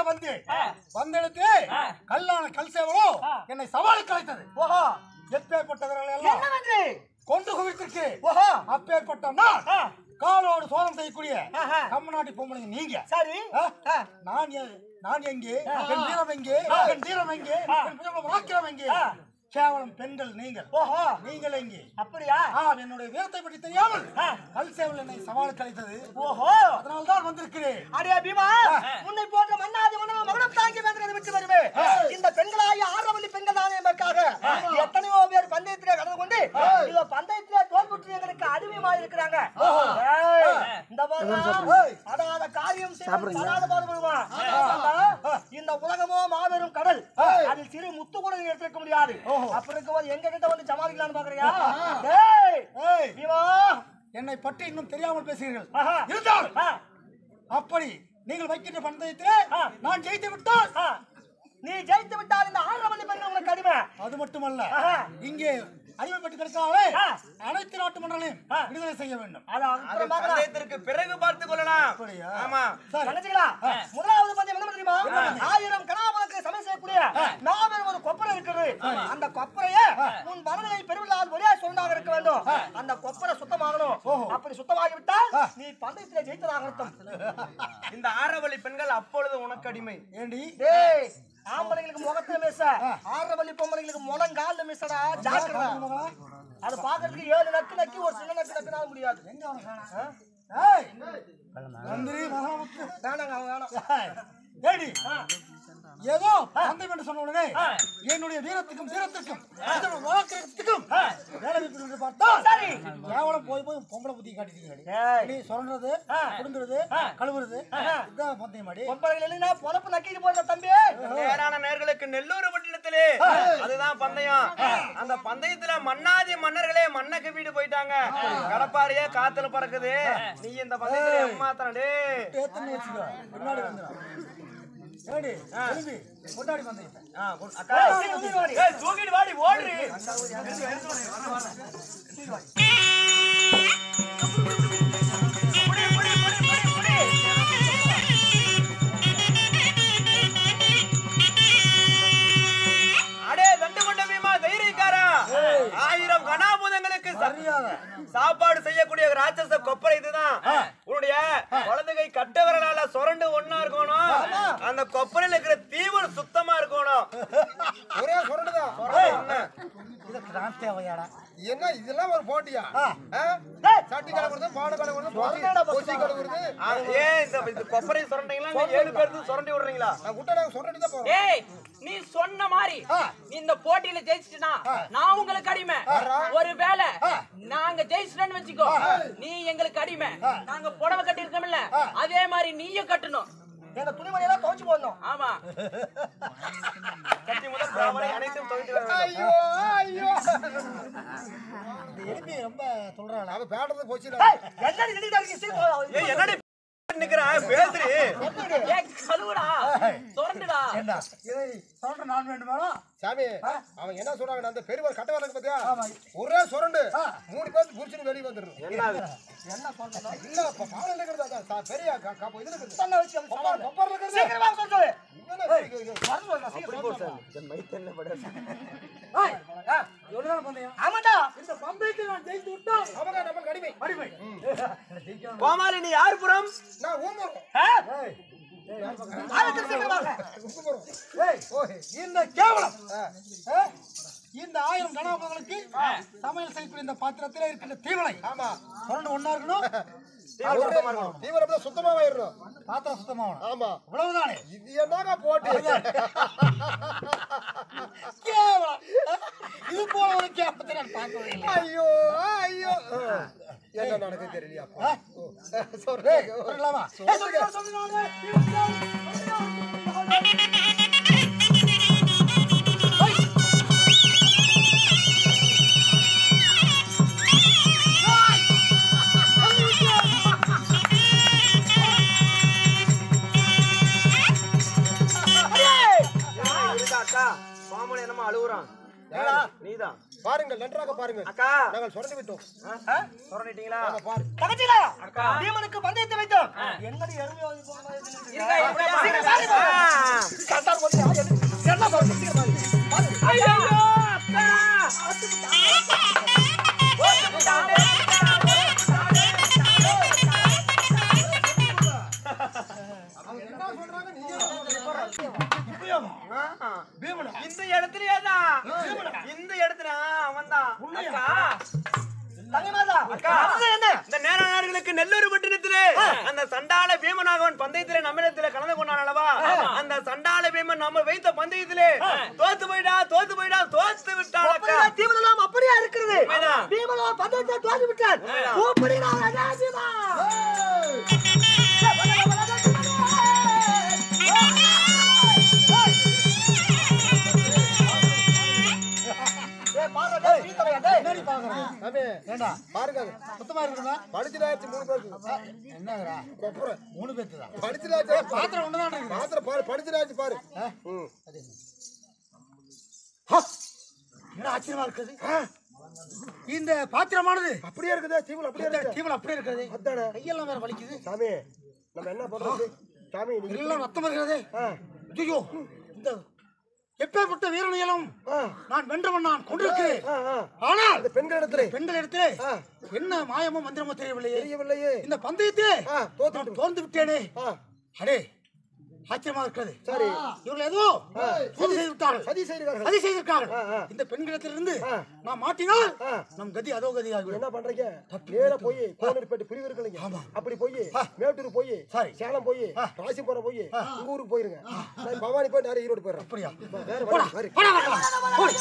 சவாலுக்கு வந்து வந்தெடுத்து கல்லான கல் சேவலோ என்னை சவாலுக்கு அழைத்தது ஓஹோ எப்பேற்பட்டவர்கள் எல்லாம் என்னவென்று கொண்டு குவித்திருக்கு ஓஹோ அப்பேற்பட்ட நான் ஆ, காலோடு சோதம் செய்யக்கூடிய ஆஹா. தமிழ்நாட்டு பொம்பளைங்க நீங்க சரி ஆ? ஆ, நான் எ- நான் எங்கே என் வீரம் எங்கே என் தீரம் எங்கே என் புயலம் ராக்கிரம் எங்கே ஆ. கேவலம் பெண்கள் நீங்கள் ஓஹோ நீங்கள் எங்கே அப்படியா ஆ என்னுடைய வீரத்தை பற்றி தெரியாமல் ஆ. கல் சேவல் என்னை சவாலுக்கு அழைத்தது ஓஹோ அதனால தான் வந்திருக்கிறேன் அடே பீமா உன்னை போன்ற மன்னாதி மன்னன் மகனம் தாங்கி வேந்தனை விட்டு வருவே இந்த பெண்களாகிய ஆரவல்லி பெண்கள் தானே எமக்காக எத்தனையோ பேர் பந்தயத்திலே கலந்து கொண்டு இதோ பந்தயத்திலே தோல்புற்று எங்களுக்கு அடிமையா இருக்கிறாங்க ஏய், இந்த பாருடா. அடாத காரியம் செய்வது தராத பாடுபடுமா இந்த உலகமோ மாபெரும் கடல் அதில் சிறு முத்து கூட நீ எடுத்துக்க முடியாது அப்படி இருக்கும்போது எங்க கிட்ட வந்து சமாளிக்கலாம்னு பாக்குறியா டேய் ஏய், பீமா என்னை பற்றி இன்னும் தெரியாமல் பேசுகிறீர்கள் ஆஹா. இருந்தாலும் ஆ, அப்படி நீங்கள் வைக்கின்ற பந்தயத்திலே ஆ. நான் ஜெயித்து விட்டால் ஆ. நீ ஜெயித்து விட்டால் இந்த ஆரவல்லி பெண்கள் உனக்கு அடிமை அது மட்டுமல்ல ஆஹா. இங்கே அடிமைப்பட்டு கிடக்காவே ஆ. அனைத்து நாட்டு மன்னர்களையும் ஆ. விடுதலை செய்ய வேண்டும் அது அது அப்புறம் பார்க்கலாம். பந்தயத்திற்கு பிறகு பார்த்துக் கொள்ளலாம் அப்படியா? ஆமா சரி கணச்சுங்களா? முதலாவது பந்தயம் என்ன தெரியுமா ஆயிரம் கணாமலுக்கு சமை செய்யக்கூடிய மாபெரும் ஒரு கொப்பரை இருக்கிறது அந்த கொப்பரைய உன் மனநிலை பெருவிழால் ஒரே சொன்னாக இருக்க வேண்டும் அந்த கொப்பரை சுத்தமாகணும் அப்படி சுத்தமாகிவிட்டால் நீ பந்தயத்திலே ஜெயித்ததாக அர்த்தம் இந்த ஆரவழி பெண்கள் அப்பொழுது உனக்கு அடிமை ஏண்டி டேய் ஆம்பளைங்களுக்கு முகத்துல மேச ஆறவள்ளி பொம்பளைங்களுக்கு முழங்கால்ல மேசடா ஜாக்கிரதா அது பாக்குறதுக்கு ஏழு நக்கு நக்கி ஒரு சின்ன நக்கு நக்குனா முடியாது எங்க அவனை காணோம்? ஏய், மந்திரி மகாமுத்து வேணாங்க அவன் வேணாம் ஏய், ஏடி ஏதோ பந்தயம் என்று சொன்ன உடனே என்னுடைய வீரத்துக்கும் வீரத்துக்கும் இதோட வாக்கியத்துக்கும் வேலை வைப்பது என்று பார்த்தால் சரி. கேவலம் போய் போய் பொம்பளை புத்தி காட்டிட்டீங்க ஏய். நீ சொல்றது குடுங்குறது கழுவுறது இதுதான் பந்தயம் அடி பொம்பளைகள் இல்லைன்னா பொழப்பு நக்கிட்டு போயிருந்த தம்பி நேரான நேர்களுக்கு நெல்லூர் பட்டினத்திலே அதுதான் பந்தயம் அந்த பந்தயத்துல மன்னாதி மன்னர்களே மண்ணக்கு வீடு போயிட்டாங்க கடப்பாறையே காத்துல பறக்குது நீ இந்த பந்தயத்துல ஏமாத்தன டேய் ஏத்தன்னு வச்சுக்கோ பின்னாடி வந்துடும் ஏடி எழுதி கொண்டாடி பந்தயத்தை ஆ, கொடு- அக்கா சீக்கிரம் தூக்கிட்டு வாடி. ஏய், தூக்கிட்டு வாடி ஓடுறி புடி, புடி, புடி, புடி, புடி. அடே தண்டு கொண்ட பீமா தைரியக்காரா ஆயிரம் கணாபூதங்களுக்கு ச- மரியாதை சாப்பாடு செய்யக்கூடிய ராட்சச கொப்பரை இதுதான் உன்னுடைய வலது கை கட்ட விரலால சுரண்டு ஒண்ணா இருக்கணும் அந்த கொப்பரையில இருக்கிற தீவனம் சுத்தமா இருக்கணும் ஒரே சுரண்டுதான் இது கிராந்தி தேவையாடா என்ன இதெல்லாம் ஒரு போட்டியா ஆ? சட்டி கலக்குறது பானை கலக்குறது வரணும்டா first கொச்சி கலக்குறது ஆ, ஏன் இந்த இந்த கொப்பரை சுரண்டீங்களா இல்ல ஏழு பேருக்கு சுரண்டி விடுறீங்களா நான் விட்டா நாங்க சுரண்டி தான் போறோம் டேய் நீ சொன்ன மாதிரி நீ இந்த போட்டியில ஜெயிச்சிட்டனா நான் உங்களுக்கு அடிமை ஒருவேளை நாங்க ஜெயிச்சிட்டோம்னு வச்சுக்கோ நீ எங்களுக்கு அடிமை நாங்க புடவை கட்டி இருக்கோம்ல அதே மாதிரி நீயும் கட்டணும் எங்க துணிமணியெல்லாம் துவைச்சு போடணும் ஆமா கட்டி முதல் தாமரை அனைத்தும் துவைத்து வர வேண்டும். ஐயோ ஐயோ இந்த எலும்பி ரொம்ப சொல்றாளா அவ பேடுறது போச்சு என்னடி நின்னுட்டு இருக்கீங்க? சீக்கிரம் ஏய் என்னடி நிக்கிறேன் பேசுறி ஏய் கழுவுடா சுரண்டுடா ஏண்டா இதை சொல்ற நான் வேண்டுமானா சாமி அவன் என்ன சொல்றாங்க அந்த பெரியவர் கட்ட வரக்கு பாத்தியா ஒரே சுரண்டு மூணு பேருக்கு புடிச்சுன்னு வெளியே வந்துடும் என்ன சொல்லணும் இல்ல இப்ப பானை இருக்கிறது அதான் சா- பெரிய க- கப்ப இது இருக்குது சொன்ன வச்சு அவன் கொப்பர் சமாளி. கொப்பர் இருக்கிறது சீக்கிரமா சொல்லு சொல்லு. என்னடா இது, இது, இது? வரணும் சொல்லு, சீக்கிரம் சொல்லு. ஏய், எவ்வளவுதான் பந்தயம் ஆமாண்டா இந்த பந்தயத்தை நான் ஜெயித்து விட்டால் அவங்க நமக்கு அடிமை அடிமை கோமாளி நீ யார் புறம் நான் ஊம்புறோம் ஏய், ஆளுக்கு சீக்கிரமாக ஊம்புறோம் ஏய், இந்த கேவலம் ஆ? இந்த ஆயிரம் கணவர்களுக்கு சமையல் செய்யக்கூடிய இந்த பாத்திரத்திலே இருக்கின்ற தீவனை ஆமா சுரண்டு ஒண்ணா இருக்கணும் தீவிரம் தான் சுத்தமாயிடணும் பாத்திரம் சுத்தமாகணும் ஆமா இவ்வளவுதானே இது என்னங்க போட்டி கேவலம் இது போல ஒரு கேவலத்தை நான் பார்த்ததே இல்லை ஐயோ ஐயோ என்ன நடக்குது தெரியலையா ஆ? சொல்றேன் ஏய், சொல்லலாமா? ஏய், சொல்லுங்க, சொல்லுங்க. இருக்கா அக்கா கோமாளி என்னமோ அழுகுறான் ஏடா, நீதான் பாருங்கள் நன்றாக பாருங்கள் அக்கா நாங்கள் சுரண்டி விட்டோம் சுரண்டிட்டீங்களா ஆமா, பாரு தகச்சிலா பீமனுக்கு பந்தயத்தை வைத்தோம் என்னடி எருமை வாங்கி போன மாதிரி நின்னுட்டு இருக்கா, இருக்க? இப்படியே சீக்கிரம் சாரி போ. ஆ, உன்னையா? தங்கமாதா, அக்கா. அது என்ன இந்த நேர நாடுகளுக்கு நெல்லூர் பட்டினத்திலே அந்த சண்டால பீமனாகவன் பந்தயத்திலே நம்மிடத்திலே கலந்து கொண்டான் அல்லவா அந்த சண்டால பீமன் நம்ம வைத்த பந்தயத்திலே தோத்து போயிடா தோத்து போயிடா தோத்து விட்டான் அக்கா அப்படியா தீவனம் அப்படியா இருக்கிறது உண்மைதான். பீமலோ பந்தயத்தை தோற்று விட்டான் கூப்பிடுகிறான் ராஜா பீமா ஏய், பாருடா, டேய், நீ தலையா, டேய். என்னடி பாக்குறேன் சாமி ஏண்டா பாருங்க அது. சுத்தமா இருக்குதா படிச்சுட்டாச்சு மூணு பேருக்கு என்னங்கடா கொப்புறம் மூணு பேத்துதா படிச்சுட்டாச்சு பாத்திரம் ஒண்ணுதான் இருக்குது மாத்திரை பாரு படிச்சுட்டாச்சு பாரு ம். என்ன ஆச்சரியமா இருக்குது இந்த பாத்திரமானது அப்படியே இருக்குதே தீவுல அப்படியே இந்த இருக்குது டீவல் அப்படியே இருக்காது அதானே கையெல்லாம் வேற வலிக்குது சாமி நம்ம என்ன பண்றது சாமி நீங்க எல்லாம் ரத்தம் இருக்கிறதே ஆ. ஐயோ இந்த எப்பேற்பட்ட வீரனையெல்லாம் ஆ. நான் வென்றவன் நான் கொண்டிருக்கிறேன் ஆ, ஆ. ஆனால் அந்த பெண்கள் இடத்துல பெண்கள் இடத்திலே ஆ. என்ன மாயமோ மந்திரமோ தெரியவில்லையே தெரியவில்லையே இந்த பந்தயத்திலே ஆ, தோத்து நான் தோர்ந்து விட்டேனே ஆ, அடே ஆச்சரியமா இருக்கிறது சரி. இவர்கள் ஏதோ சதி செய்து விட்டார்கள் சதி செய்கிறார்கள் சதி செய்திருக்கார்கள் ஆ, ஆ. இந்த பெண்களிடத்திலிருந்து ஆ. நாம் மாட்டினால் ஆ. நம் கதி அதோ கதி ஆகும் என்ன பண்றீங்க நேரா போய் கோனூர்பேட்டை பிரிவு இருக்குல்லைங்க அப்படி போய் மேட்டூர் போய் சரி. சேலம் போய் ராசிபுரம் போய் உங்க ஊருக்கு போயிருங்க நான் பவானி போய் நேரம் ஈரோடு போயிடுறேன் அப்படியா வேற போடா வழி, வழி. போடா பார்க்கலாம் போடு.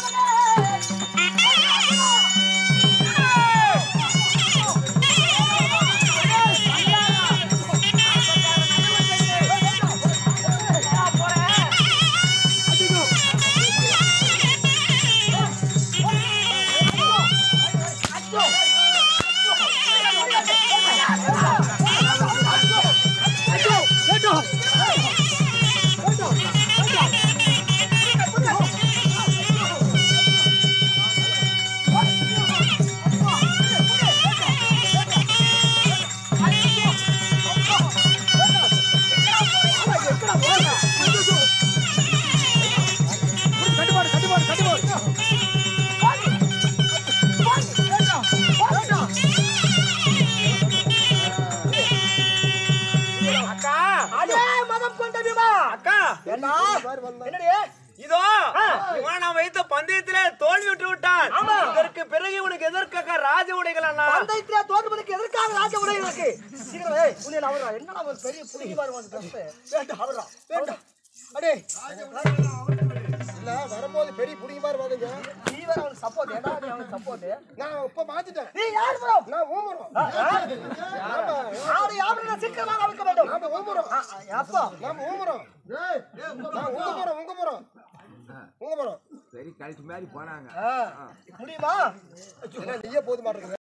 அக்கா அடே மதம் கொண்ட பீமா அக்கா என்ன என்னடி இதோ இவன் நான் வைத்த பந்தயத்திலே தோல்வி விட்டு விட்டான் இதற்கு பிறகு உனக்கு எதற்காக ராஜ உடைகள் அண்ணா பந்தயத்திலே தோற்றுவதற்கு எதற்காக ராஜ உடைகளுக்கு சீக்கிரம் ஏய் புள்ளியல் அவரா என்னடா ஒரு பெரிய புள்ளி வருவான் வேண்டாம் அவரா வேண்டாம் அடே இல்ல வரும்போது பெரிய புடிங்க மாதிரி வாங்க நீ வேற அவனுக்கு சப்போர்ட் ஏடா நீ அவனுக்கு சப்போர்ட் நான் இப்ப மாத்திட்டேன் நீ யார் ப்ரோ நான் ஊமுறோம் யாரு யாரு சீக்கிரமாக அழுக்க வேண்டும் நாம ஊமுறோம் அப்பா நாம ஊமுறோம் நான் உங்க போறோம் உங்க போறோம் உங்க போறோம் முடியுமா என்ன நீயே போது மாட்டேங்குது